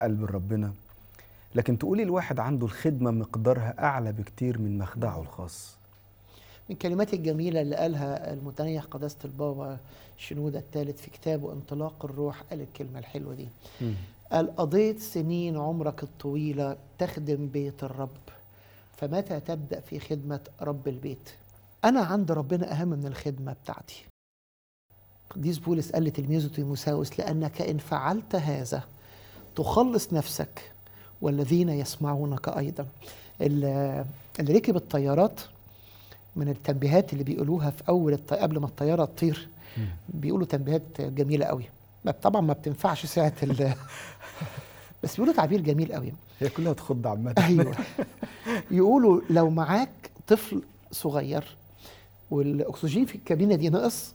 قلب ربنا لكن تقولي الواحد عنده الخدمة مقدارها أعلى بكتير من مخدعه الخاص من الكلمات الجميلة اللي قالها المتنيح قداسة البابا شنودة الثالث في كتابه انطلاق الروح قال الكلمة الحلوة دي قال قضيت سنين عمرك الطويلة تخدم بيت الرب فمتى تبدأ في خدمة رب البيت أنا عند ربنا أهم من الخدمة بتاعتي قديس بولس قال لتلميذه تيموساوس لأنك إن فعلت هذا تخلص نفسك والذين يسمعونك أيضا اللي اللي ركب الطيارات من التنبيهات اللي بيقولوها في أول الط... قبل ما الطيارة تطير بيقولوا تنبيهات جميلة قوي ما- طبعا ما بتنفعش ساعة ال... بس بيقولوا تعبير جميل قوي هي كلها تخض عامة ايوه يقولوا لو معاك طفل صغير والاكسجين في الكابينه دي نقص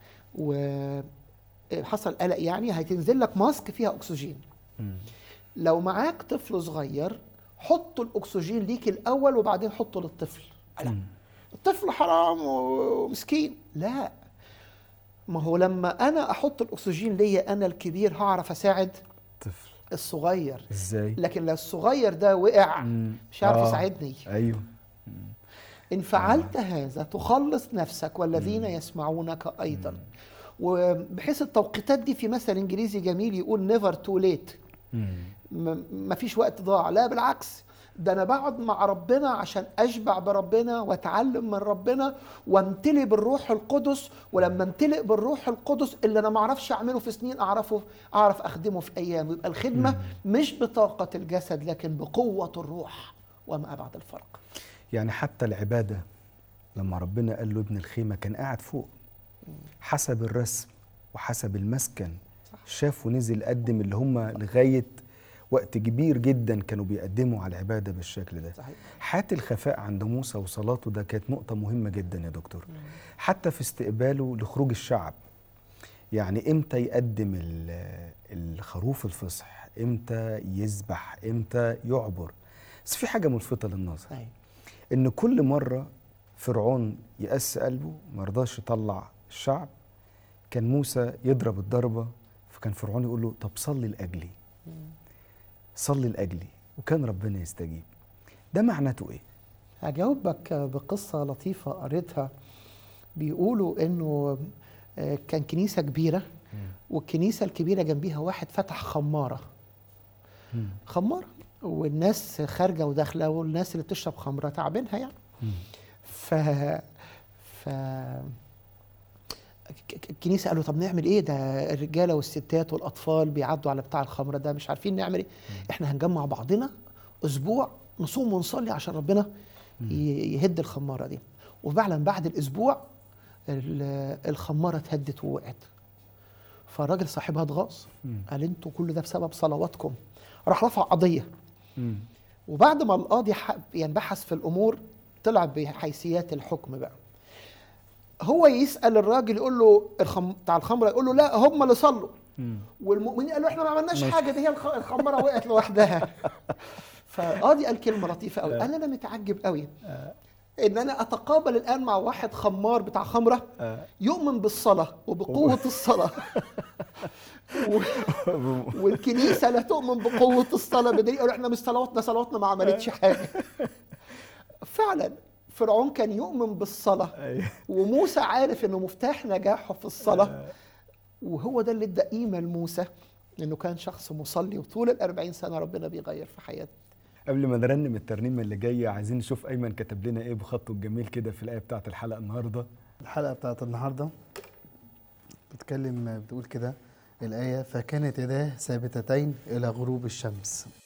وحصل قلق يعني هتنزل لك ماسك فيها اكسجين مم. لو معاك طفل صغير حط الاكسجين ليك الاول وبعدين حطه للطفل لا مم. الطفل حرام ومسكين لا ما هو لما انا احط الاكسجين ليا انا الكبير هعرف اساعد طفل الصغير ازاي؟ لكن لو الصغير ده وقع مم. مش عارف آه. يساعدني ايوه إن فعلت هذا تخلص نفسك والذين يسمعونك أيضا وبحيث التوقيتات دي في مثل إنجليزي جميل يقول never too late مم. م- مفيش وقت ضاع لا بالعكس ده أنا بقعد مع ربنا عشان أشبع بربنا وأتعلم من ربنا وامتلئ بالروح القدس ولما امتلئ بالروح القدس اللي أنا معرفش أعمله في سنين أعرفه أعرف أخدمه في أيام يبقى الخدمة مش بطاقة الجسد لكن بقوة الروح وما أبعد الفرق يعني حتى العبادة لما ربنا قال له ابن الخيمة كان قاعد فوق حسب الرسم وحسب المسكن صح. شاف ونزل قدم اللي هم لغاية وقت كبير جدا كانوا بيقدموا على العبادة بالشكل ده صحيح حياة الخفاء عند موسى وصلاته ده كانت نقطة مهمة جدا يا دكتور حتى في استقباله لخروج الشعب يعني امتى يقدم ال- الخروف الفصح امتى يذبح امتى يعبر بس في حاجة ملفتة للنظر أيوة. ان كل مره فرعون يقس قلبه ما رضاش يطلع الشعب كان موسى يضرب الضربه فكان فرعون يقول له طب صلي لاجلي صلي لاجلي وكان ربنا يستجيب ده معناته ايه هجاوبك بقصة لطيفة قريتها بيقولوا انه آه، كان كنيسة كبيرة والكنيسة الكبيرة جنبيها واحد فتح خمارة مم. خمارة والناس خارجة وداخلة والناس اللي بتشرب خمرة تعبينها يعني مم. ف ف ك- ك- الكنيسة قالوا طب نعمل ايه ده الرجالة والستات والأطفال بيعدوا على بتاع الخمرة ده مش عارفين نعمل ايه احنا هنجمع بعضنا أسبوع نصوم ونصلي عشان ربنا ي- يهد الخمارة دي وفعلا بعد الأسبوع ال- الخمارة اتهدت ووقعت فالراجل صاحبها اتغاظ مم. قال انتوا كل ده بسبب صلواتكم راح رفع قضية مم. وبعد ما القاضي ح- يعني بحث في الامور طلع بحيثيات الحكم بقى هو يسال الراجل يقول له الخم... بتاع الخمره يقول له لا هم اللي صلوا مم. والمؤمنين قالوا احنا ما عملناش ماشي. حاجه دي هي الخ- الخمره وقعت لوحدها فالقاضي قال كلمه لطيفه قوي قال انا متعجب قوي ان انا اتقابل الان مع واحد خمار بتاع خمره آه. يؤمن بالصلاه وبقوه الصلاه و... والكنيسه لا تؤمن بقوه الصلاه بدليل قالوا احنا مش صلواتنا صلواتنا ما عملتش حاجه فعلا فرعون كان يؤمن بالصلاه أيوة. وموسى عارف انه مفتاح نجاحه في الصلاه وهو ده اللي ادى قيمه لموسى انه كان شخص مصلي وطول الأربعين سنه ربنا بيغير في حياته قبل ما نرنم الترنيمه اللي جايه عايزين نشوف ايمن كتب لنا ايه بخطه الجميل كده في الايه بتاعت الحلقه النهارده الحلقة بتاعت النهاردة بتتكلم بتقول كده الآية فكانت يداه ثابتتين إلى غروب الشمس